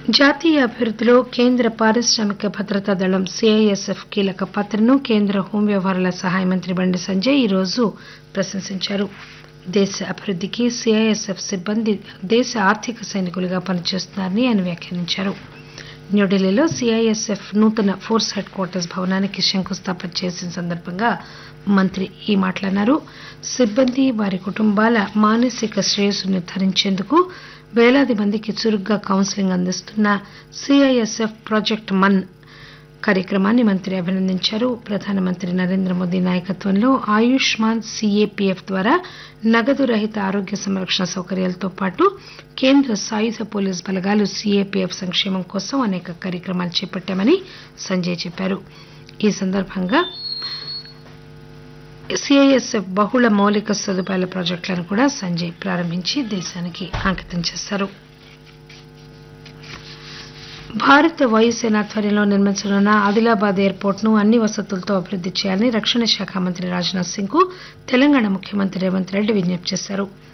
జాతీయ అభివృద్దిలో కేంద్ర పారిశ్రామిక భద్రతా దళం సీఐఎస్ఎఫ్ కీలక పాత్రను కేంద్ర హోం వ్యవహారాల సహాయ మంత్రి బండి సంజయ్ ఈరోజు ప్రశంసించారు దేశ అభివృద్దికి సీఐఎస్ఎఫ్ సిబ్బంది దేశ ఆర్థిక సైనికులుగా పనిచేస్తున్నారని ఆయన వ్యాఖ్యానించారు న్యూఢిల్లీలో సీఐఎస్ఎఫ్ నూతన ఫోర్స్ హెడ్ క్వార్టర్స్ భవనానికి శంకుస్థాపన చేసిన సందర్భంగా మంత్రి ఈ మాటలన్నారు సిబ్బంది వారి కుటుంబాల మానసిక శ్రేయస్సు నిర్ధారించేందుకు వేలాది మందికి చురుగ్గా కౌన్సిలింగ్ అందిస్తున్న సీఐఎస్ఎఫ్ ప్రాజెక్ట్ మన్ కార్యక్రమాన్ని మంత్రి అభినందించారు ప్రధానమంత్రి నరేంద్ర మోదీ నాయకత్వంలో ఆయుష్మాన్ సీఏపీఎఫ్ ద్వారా నగదు రహిత ఆరోగ్య సంరక్షణ సౌకర్యాలతో పాటు కేంద్ర సాయుధ పోలీసు బలగాలు సీఏపీఎఫ్ సంక్షేమం కోసం అనేక కార్యక్రమాలు చేపట్టామని సంజయ్ చెప్పారు ఈ సందర్భంగా సీఐఎస్ఎఫ్ బహుళ మౌలిక సదుపాయాల ప్రాజెక్టులను కూడా సంజయ్ ప్రారంభించి దేశానికి అంకితం చేశారు భారత వాయుసేన ఆధ్వర్యంలో నిర్మించనున్న ఆదిలాబాద్ ఎయిర్పోర్ట్ ను అన్ని వసతులతో అభివృద్ది చేయాలని రక్షణ శాఖ మంత్రి రాజ్నాథ్ సింగ్ కు తెలంగాణ ముఖ్యమంత్రి రేవంత్ రెడ్డి విజ్ఞప్తి చేశారు